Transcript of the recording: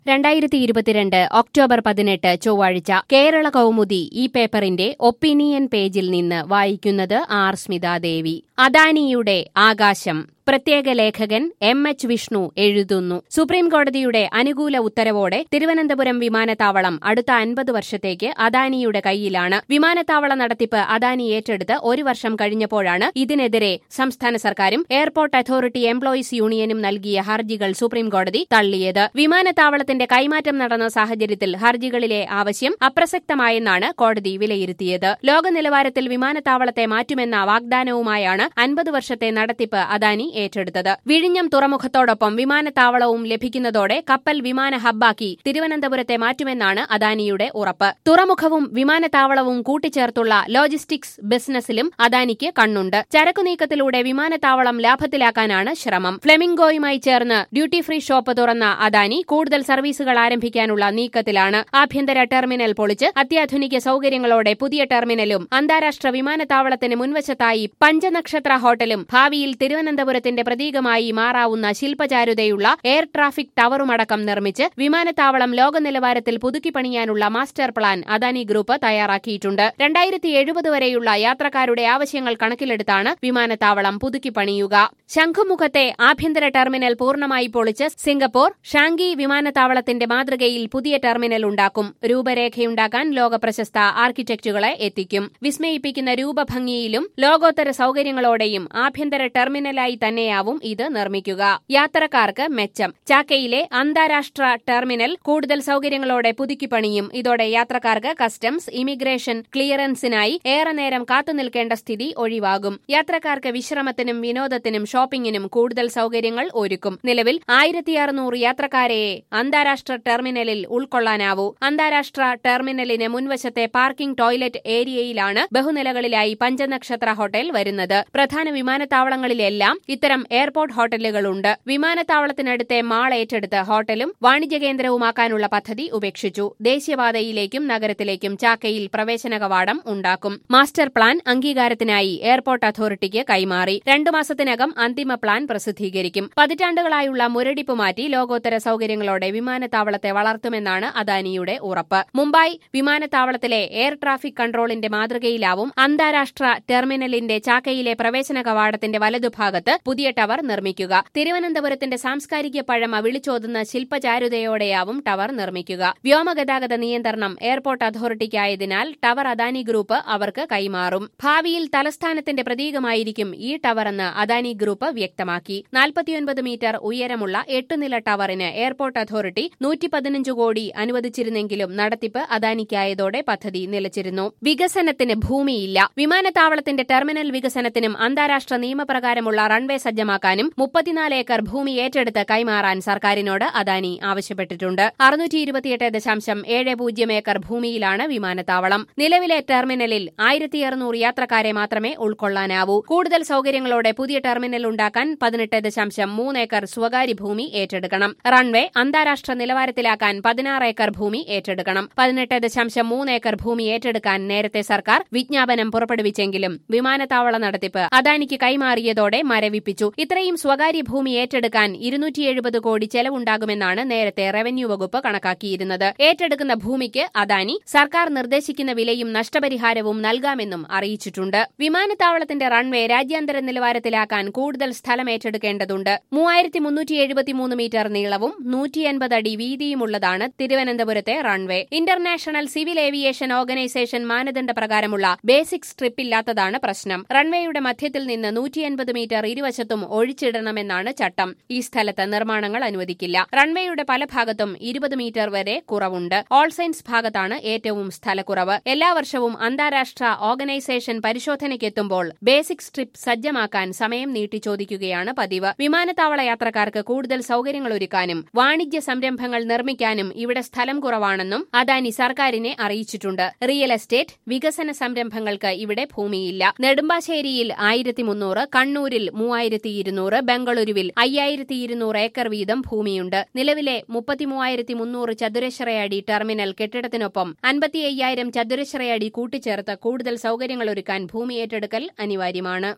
രണ്ടായിരത്തി ഇരുപത്തിരണ്ട് ഒക്ടോബർ പതിനെട്ട് ചൊവ്വാഴ്ച കേരള കൗമുദി ഈ പേപ്പറിന്റെ ഒപ്പീനിയൻ പേജിൽ നിന്ന് വായിക്കുന്നത് ആർ സ്മിതാദേവി അദാനിയുടെ ആകാശം പ്രത്യേക ലേഖകൻ എം എച്ച് വിഷ്ണു എഴുതുന്നു സുപ്രീംകോടതിയുടെ അനുകൂല ഉത്തരവോടെ തിരുവനന്തപുരം വിമാനത്താവളം അടുത്ത അൻപത് വർഷത്തേക്ക് അദാനിയുടെ കയ്യിലാണ് വിമാനത്താവള നടത്തിപ്പ് അദാനി ഏറ്റെടുത്ത് ഒരു വർഷം കഴിഞ്ഞപ്പോഴാണ് ഇതിനെതിരെ സംസ്ഥാന സർക്കാരും എയർപോർട്ട് അതോറിറ്റി എംപ്ലോയീസ് യൂണിയനും നൽകിയ ഹർജികൾ സുപ്രീംകോടതി തള്ളിയത് വിമാനത്താവളത്തിന്റെ കൈമാറ്റം നടന്ന സാഹചര്യത്തിൽ ഹർജികളിലെ ആവശ്യം അപ്രസക്തമായെന്നാണ് കോടതി വിലയിരുത്തിയത് ലോക നിലവാരത്തിൽ വിമാനത്താവളത്തെ മാറ്റുമെന്ന വാഗ്ദാനവുമായാണ് അൻപത് വർഷത്തെ നടത്തിപ്പ് അദാനി ഏറ്റെടുത്തത് വിഴിഞ്ഞം തുറമുഖത്തോടൊപ്പം വിമാനത്താവളവും ലഭിക്കുന്നതോടെ കപ്പൽ വിമാന ഹബ്ബാക്കി തിരുവനന്തപുരത്തെ മാറ്റുമെന്നാണ് അദാനിയുടെ ഉറപ്പ് തുറമുഖവും വിമാനത്താവളവും കൂട്ടിച്ചേർത്തുള്ള ലോജിസ്റ്റിക്സ് ബിസിനസിലും അദാനിക്ക് കണ്ണുണ്ട് ചരക്കു നീക്കത്തിലൂടെ വിമാനത്താവളം ലാഭത്തിലാക്കാനാണ് ശ്രമം ഫ്ലെമിംഗോയുമായി ചേർന്ന് ഡ്യൂട്ടി ഫ്രീ ഷോപ്പ് തുറന്ന അദാനി കൂടുതൽ സർവീസുകൾ ആരംഭിക്കാനുള്ള നീക്കത്തിലാണ് ആഭ്യന്തര ടെർമിനൽ പൊളിച്ച് അത്യാധുനിക സൌകര്യങ്ങളോടെ പുതിയ ടെർമിനലും അന്താരാഷ്ട്ര വിമാനത്താവളത്തിന് മുൻവശത്തായി പഞ്ചനക്ഷത്ര ഹോട്ടലും ഭാവിയിൽ തിരുവനന്തപുരത്തിന്റെ പ്രതീകമായി മാറാവുന്ന ശില്പചാരുതയുള്ള എയർ ട്രാഫിക് ടവറുമടക്കം നിർമ്മിച്ച് വിമാനത്താവളം ലോക നിലവാരത്തിൽ പുതുക്കി പണിയാനുള്ള മാസ്റ്റർ പ്ലാൻ അദാനി ഗ്രൂപ്പ് തയ്യാറാക്കിയിട്ടുണ്ട് രണ്ടായിരത്തി എഴുപത് വരെയുള്ള യാത്രക്കാരുടെ ആവശ്യങ്ങൾ കണക്കിലെടുത്താണ് വിമാനത്താവളം പുതുക്കി പണിയുക ശംഖുമുഖത്തെ ആഭ്യന്തര ടെർമിനൽ പൂർണ്ണമായി പൊളിച്ച് സിംഗപ്പൂർ ഷാങ്കി വിമാനത്താവളത്തിന്റെ മാതൃകയിൽ പുതിയ ടെർമിനൽ ഉണ്ടാക്കും രൂപരേഖയുണ്ടാക്കാൻ ലോക പ്രശസ്ത ആർക്കിടെക്റ്റുകളെ എത്തിക്കും വിസ്മയിപ്പിക്കുന്ന രൂപഭംഗിയിലും ലോകോത്തര സൌകര്യങ്ങളോടെയും ആഭ്യന്തര ടെർമിനലായി തന്നെയാവും ഇത് നിർമ്മിക്കുക യാത്രക്കാർക്ക് മെച്ചം ചാക്കയിലെ അന്താരാഷ്ട്ര ടെർമിനൽ കൂടുതൽ സൌകര്യങ്ങളോടെ പുതുക്കി പണിയും ഇതോടെ യാത്രക്കാർക്ക് കസ്റ്റംസ് ഇമിഗ്രേഷൻ ക്ലിയറൻസിനായി ഏറെ നേരം കാത്തുനിൽക്കേണ്ട സ്ഥിതി ഒഴിവാകും യാത്രക്കാർക്ക് വിശ്രമത്തിനും വിനോദത്തിനും ഷോപ്പിംഗിനും കൂടുതൽ സൌകര്യങ്ങൾ ഒരുക്കും നിലവിൽ ആയിരത്തി അറുന്നൂറ് യാത്രക്കാരെയെ അന്താരാഷ്ട്ര ടെർമിനലിൽ ഉൾക്കൊള്ളാനാവൂ അന്താരാഷ്ട്ര ടെർമിനലിന് മുൻവശത്തെ പാർക്കിംഗ് ടോയ്ലറ്റ് ഏരിയയിലാണ് ബഹുനിലകളിലായി പഞ്ചനക്ഷത്ര ഹോട്ടൽ വരുന്നത് പ്രധാന വിമാനത്താവളങ്ങളിലെല്ലാം ഇത്തരം എയർപോർട്ട് ഹോട്ടലുകളുണ്ട് വിമാനത്താവളത്തിനടുത്തെ മാൾ ഏറ്റെടുത്ത് ഹോട്ടലും വാണിജ്യ കേന്ദ്രവുമാക്കാനുള്ള പദ്ധതി ഉപേക്ഷിച്ചു ദേശീയപാതയിലേക്കും നഗരത്തിലേക്കും ചാക്കയിൽ പ്രവേശന കവാടം ഉണ്ടാക്കും മാസ്റ്റർ പ്ലാൻ അംഗീകാരത്തിനായി എയർപോർട്ട് അതോറിറ്റിക്ക് കൈമാറി രണ്ടു മാസത്തിനകം അന്തിമ പ്ലാൻ പ്രസിദ്ധീകരിക്കും പതിറ്റാണ്ടുകളായുള്ള മുരടിപ്പ് മാറ്റി ലോകോത്തര സൌകര്യങ്ങളോടെ വിമാനത്താവളത്തെ വളർത്തുമെന്നാണ് അദാനിയുടെ ഉറപ്പ് മുംബൈ വിമാനത്താവളത്തിലെ എയർ ട്രാഫിക് കൺട്രോളിന്റെ മാതൃകയിലാവും അന്താരാഷ്ട്ര ടെർമിനലിന്റെ ചാക്കയിലെ പ്രവേശന കവാടത്തിന്റെ വലതുഭാഗത്ത് പുതിയ ടവർ നിർമ്മിക്കുക തിരുവനന്തപുരത്തിന്റെ സാംസ്കാരിക പഴമ വിളിച്ചോതുന്ന ശില്പചാരുതയോടെയാവും ടവർ നിർമ്മിക്കുക വ്യോമഗതാഗത നിയന്ത്രണം എയർപോർട്ട് അതോറിറ്റിക്കായതിനാൽ ടവർ അദാനി ഗ്രൂപ്പ് അവർക്ക് കൈമാറും ഭാവിയിൽ തലസ്ഥാനത്തിന്റെ പ്രതീകമായിരിക്കും ഈ ടവറെന്ന് അദാനി ഗ്രൂപ്പ് വ്യക്തമാക്കി നാൽപ്പത്തിയൊൻപത് മീറ്റർ ഉയരമുള്ള എട്ടുനില ടവറിന് എയർപോർട്ട് അതോറിറ്റി നൂറ്റി പതിനഞ്ച് കോടി അനുവദിച്ചിരുന്നെങ്കിലും നടത്തിപ്പ് അദാനിക്കായതോടെ പദ്ധതി നിലച്ചിരുന്നു വികസനത്തിന് ഭൂമിയില്ല വിമാനത്താവളത്തിന്റെ ടെർമിനൽ വികസനത്തിനും അന്താരാഷ്ട്ര നിയമപ്രകാരമുള്ള റൺവേ സജ്ജമാക്കാനും മുപ്പത്തിനാല് ഏക്കർ ഭൂമി ഏറ്റെടുത്ത് കൈമാറാൻ സർക്കാരിനോട് അദാനി ആവശ്യപ്പെട്ടിട്ടുണ്ട് അറുന്നൂറ്റി ഇരുപത്തിയെട്ട് ദശാംശം ഏഴ് പൂജ്യം ഏക്കർ ഭൂമിയിലാണ് വിമാനത്താവളം നിലവിലെ ടെർമിനലിൽ ആയിരത്തി അറുന്നൂറ് യാത്രക്കാരെ മാത്രമേ ഉൾക്കൊള്ളാനാവൂ കൂടുതൽ സൌകര്യങ്ങളോടെ പുതിയ ടെർമിനൽ ഉണ്ടാക്കാൻ പതിനെട്ട് ദശാംശം മൂന്ന് ഏക്കർ സ്വകാര്യ ഭൂമി ഏറ്റെടുക്കണം റൺവേ അന്താരാഷ്ട്ര നിലവാരത്തിലാക്കാൻ പതിനാറ് ഏക്കർ ഭൂമി ഏറ്റെടുക്കണം പതിനെട്ട് ദശാംശം മൂന്ന് ഏക്കർ ഭൂമി ഏറ്റെടുക്കാൻ നേരത്തെ സർക്കാർ വിജ്ഞാപനം പുറപ്പെടുവിച്ചെങ്കിലും വിമാനത്താവള നടത്തിപ്പ് അദാനിക്ക് കൈമാറിയതോടെ മരവിപ്പിച്ചു ഇത്രയും സ്വകാര്യ ഭൂമി ഏറ്റെടുക്കാൻ ഇരുന്നൂറ്റി എഴുപത് കോടി ചെലവുണ്ടാകുമെന്നാണ് നേരത്തെ റവന്യൂ വകുപ്പ് കണക്കാക്കിയിരുന്നത് ഏറ്റെടുക്കുന്ന ഭൂമിക്ക് അദാനി സർക്കാർ നിർദ്ദേശിക്കുന്ന വിലയും നഷ്ടപരിഹാരവും നൽകാമെന്നും അറിയിച്ചിട്ടുണ്ട് വിമാനത്താവളത്തിന്റെ റൺവേ രാജ്യാന്തര നിലവാരത്തിലാക്കാൻ കൂടുതൽ സ്ഥലം ഏറ്റെടുക്കേണ്ടതുണ്ട് മൂവായിരത്തി മുന്നൂറ്റി എഴുപത്തിമൂന്ന് മീറ്റർ നീളവും നൂറ്റി അൻപത് അടി വീതിയുമുള്ളതാണ് തിരുവനന്തപുരത്തെ runway international civil aviation organisation മാനദണ്ഡ പ്രകാരമുള്ള ബേസിക് സ്ട്രിപ്പ് ഇല്ലാത്തതാണ് പ്രശ്നം റൺവേയുടെ മധ്യത്തിൽ നിന്ന് നൂറ്റി അൻപത് മീറ്റർ ഇരുവശത്തും ഒഴിച്ചിടണമെന്നാണ് ചട്ടം ഈ സ്ഥലത്ത് നിർമ്മാണങ്ങൾ അനുവദിക്കില്ല റൺവേയുടെ പല ഭാഗത്തും ഇരുപത് മീറ്റർ വരെ കുറവുണ്ട് ഓൾ സയൻസ് ഭാഗത്താണ് ഏറ്റവും സ്ഥലക്കുറവ് എല്ലാ വർഷവും അന്താരാഷ്ട്ര ഓർഗനൈസേഷൻ പരിശോധനയ്ക്കെത്തുമ്പോൾ ബേസിക് സ്ട്രിപ്പ് സജ്ജമാക്കാൻ സമയം നീട്ടി ചോദിക്കുകയാണ് പതിവ് വിമാനത്താവള യാത്രക്കാർക്ക് കൂടുതൽ സൌകര്യങ്ങൾ ഒരുക്കാനും വാണിജ്യ സംരംഭങ്ങൾ നിർമ്മിക്കാനും ഇവിടെ സ്ഥലം കുറവാണെന്നും അദാനി സർക്കാരിനെ അറിയിച്ചിട്ടുണ്ട് റിയൽ എസ്റ്റേറ്റ് വികസന സംരംഭങ്ങൾക്ക് ഇവിടെ ഭൂമിയില്ല നെടുമ്പാശ്ശേരിയിൽ ആയിരത്തി മുന്നൂറ് കണ്ണൂരിൽ മൂവായിരത്തി ഇരുന്നൂറ് ബംഗളൂരുവിൽ അയ്യായിരത്തി ഇരുന്നൂറ് ഏക്കർ വീതം ഭൂമിയുണ്ട് നിലവിലെ മുപ്പത്തിമൂവായിരത്തി മുന്നൂറ് ചതുരശ്രയടി ടെർമിനൽ കെട്ടിടത്തിനൊപ്പം അൻപത്തി അയ്യായിരം ചതുരശ്രയടി കൂട്ടിച്ചേർത്ത് കൂടുതൽ സൌകര്യങ്ങൾ ഒരുക്കാൻ ഭൂമി ഏറ്റെടുക്കൽ അനിവാര്യമാണ്